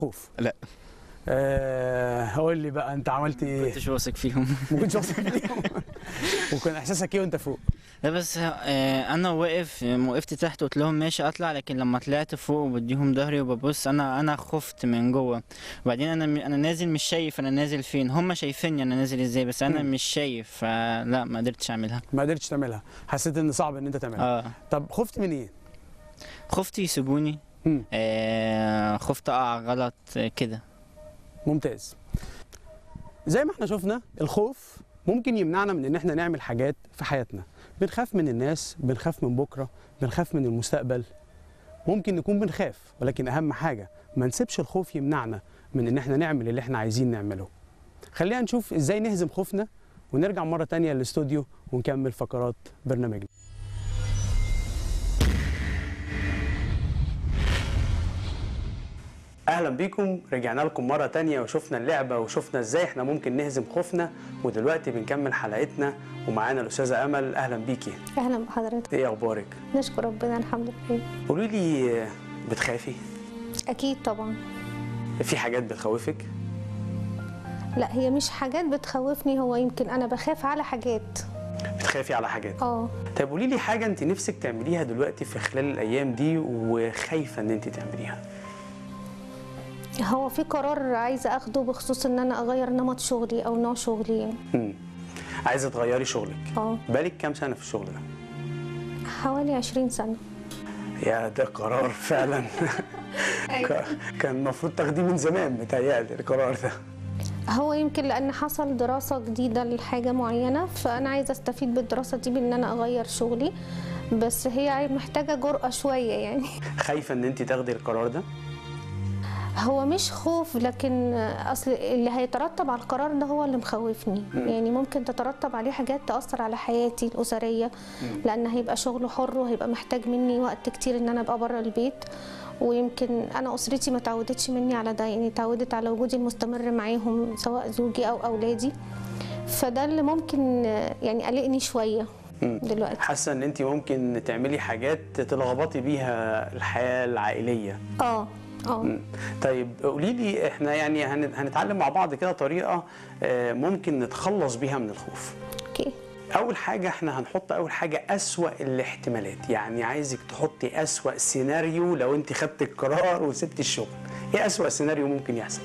خوف لا آه قول لي بقى انت عملت ايه كنتش واثق فيهم ما كنتش واثق فيهم وكان احساسك ايه وانت فوق لا بس آه، انا واقف وقفت تحت قلت لهم ماشي اطلع لكن لما طلعت فوق وبديهم ظهري وببص انا انا خفت من جوه وبعدين انا م- انا نازل مش شايف انا نازل فين هم شايفيني انا نازل ازاي بس انا مم. مش شايف فلا ما قدرتش اعملها ما قدرتش تعملها حسيت ان صعب ان انت تعملها اه طب خفت من ايه خفت يسيبوني مم. آه خفت اقع غلط آه، كده ممتاز زي ما احنا شفنا الخوف ممكن يمنعنا من ان احنا نعمل حاجات في حياتنا بنخاف من الناس بنخاف من بكره بنخاف من المستقبل ممكن نكون بنخاف ولكن اهم حاجه ما نسيبش الخوف يمنعنا من ان احنا نعمل اللي احنا عايزين نعمله خلينا نشوف ازاي نهزم خوفنا ونرجع مره تانية للاستوديو ونكمل فقرات برنامجنا اهلا بيكم رجعنا لكم مره تانية وشفنا اللعبه وشفنا ازاي احنا ممكن نهزم خوفنا ودلوقتي بنكمل حلقتنا ومعانا الاستاذه امل اهلا بيكي اهلا بحضرتك ايه اخبارك نشكر ربنا الحمد لله قولي لي بتخافي اكيد طبعا في حاجات بتخوفك لا هي مش حاجات بتخوفني هو يمكن انا بخاف على حاجات بتخافي على حاجات اه طيب قولي لي حاجه انت نفسك تعمليها دلوقتي في خلال الايام دي وخايفه ان انت تعمليها هو في قرار عايزه اخده بخصوص ان انا اغير نمط شغلي او نوع شغلي يعني امم عايزه تغيري شغلك اه بالك كام سنه في الشغل ده حوالي 20 سنه يا ده قرار فعلا ك- كان المفروض تاخديه من زمان متهيألي القرار ده هو يمكن لان حصل دراسه جديده لحاجه معينه فانا عايزه استفيد بالدراسه دي بان انا اغير شغلي بس هي محتاجه جرأة شويه يعني خايفه ان انت تاخدي القرار ده هو مش خوف لكن اصل اللي هيترتب على القرار ده هو اللي مخوفني مم. يعني ممكن تترتب عليه حاجات تاثر على حياتي الاسريه لان هيبقى شغل حر وهيبقى محتاج مني وقت كتير ان انا ابقى بره البيت ويمكن انا اسرتي ما تعودتش مني على ده يعني تعودت على وجودي المستمر معاهم سواء زوجي او اولادي فده اللي ممكن يعني قلقني شويه مم. دلوقتي حاسه ان انت ممكن تعملي حاجات تلخبطي بيها الحياه العائليه اه اه مم. طيب قولي لي احنا يعني هن- هنتعلم مع بعض كده طريقه آه، ممكن نتخلص بيها من الخوف اوكي اول حاجه احنا هنحط اول حاجه اسوا الاحتمالات يعني عايزك تحطي اسوا سيناريو لو انت خدت القرار وسبت الشغل ايه اسوا سيناريو ممكن يحصل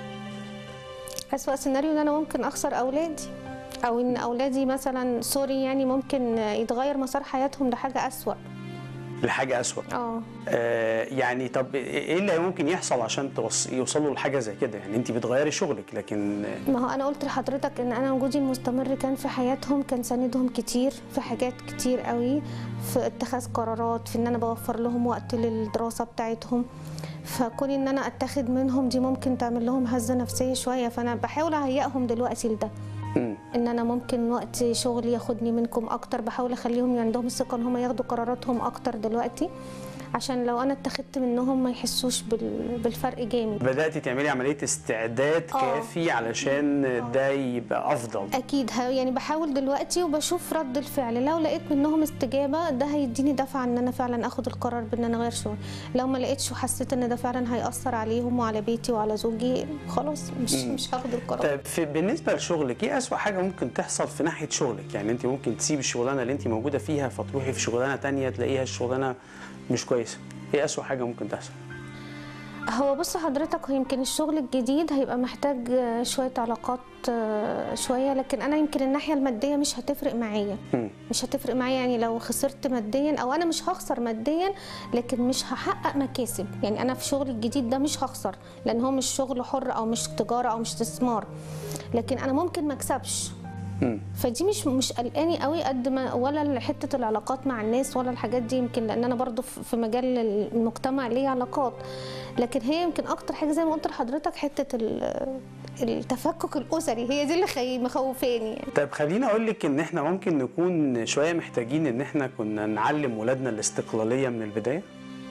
أسوأ سيناريو ان انا ممكن اخسر اولادي او ان اولادي مثلا سوري يعني ممكن يتغير مسار حياتهم لحاجه أسوأ لحاجه اسوا اه آه يعني طب ايه اللي ممكن يحصل عشان توص- يوصلوا لحاجه زي كده يعني انت بتغيري شغلك لكن ما هو انا قلت لحضرتك ان انا وجودي المستمر كان في حياتهم كان ساندهم كتير في حاجات كتير قوي في اتخاذ قرارات في ان انا بوفر لهم وقت للدراسه بتاعتهم فكوني ان انا اتخذ منهم دي ممكن تعمل لهم هزه نفسيه شويه فانا بحاول اهيئهم دلوقتي لده مم. ان انا ممكن وقت شغلي ياخدني منكم اكتر بحاول اخليهم عندهم الثقه ان هم ياخدوا قراراتهم اكتر دلوقتي عشان لو انا اتخذت منهم ما يحسوش بال- بالفرق جامد بداتي تعملي عمليه استعداد آه. كافي علشان ده يبقى افضل اكيد ه- يعني بحاول دلوقتي وبشوف رد الفعل لو لقيت منهم استجابه ده هيديني دفعه ان انا فعلا اخد القرار بان انا اغير شغل لو ما لقيتش وحسيت ان ده فعلا هياثر عليهم وعلى بيتي وعلى زوجي خلاص مش مم. مش هاخد القرار طيب في بالنسبه لشغلك ايه اسوا حاجه ممكن تحصل في ناحيه شغلك يعني انت ممكن تسيبي الشغلانه اللي انت موجوده فيها فتروحي في شغلانه تانية تلاقيها الشغلانه مش كويسه ايه اسوا حاجه ممكن تحصل هو بص حضرتك هو يمكن الشغل الجديد هيبقى محتاج آه، شوية علاقات آه، شوية لكن أنا يمكن الناحية المادية مش هتفرق معايا مم. مش هتفرق معايا يعني لو خسرت ماديا أو أنا مش هخسر ماديا لكن مش هحقق مكاسب يعني أنا في شغلي الجديد ده مش هخسر لأن هو مش شغل حر أو مش تجارة أو مش استثمار لكن أنا ممكن مكسبش مم. فدي مش مش قلقاني قوي قد ما ولا حته العلاقات مع الناس ولا الحاجات دي يمكن لان انا برضو في في مجال المجتمع ليا علاقات لكن هي يمكن اكتر حاجه زي ما قلت لحضرتك حته ال- التفكك الاسري هي دي اللي خي- مخوفاني يعني. طيب خليني اقول لك ان احنا ممكن نكون شويه محتاجين ان احنا كنا نعلم ولادنا الاستقلاليه من البدايه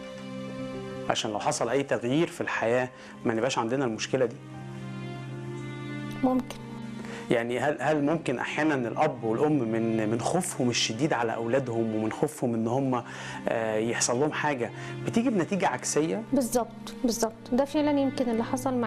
عشان لو حصل اي تغيير في الحياه ما نبقاش عندنا المشكله دي ممكن يعني هل هل ممكن احيانا الاب والام من من خوفهم الشديد على اولادهم ومن خوفهم ان هم آه، يحصل لهم حاجه بتيجي بنتيجه عكسيه بالظبط بالظبط ده فعلا يمكن اللي حصل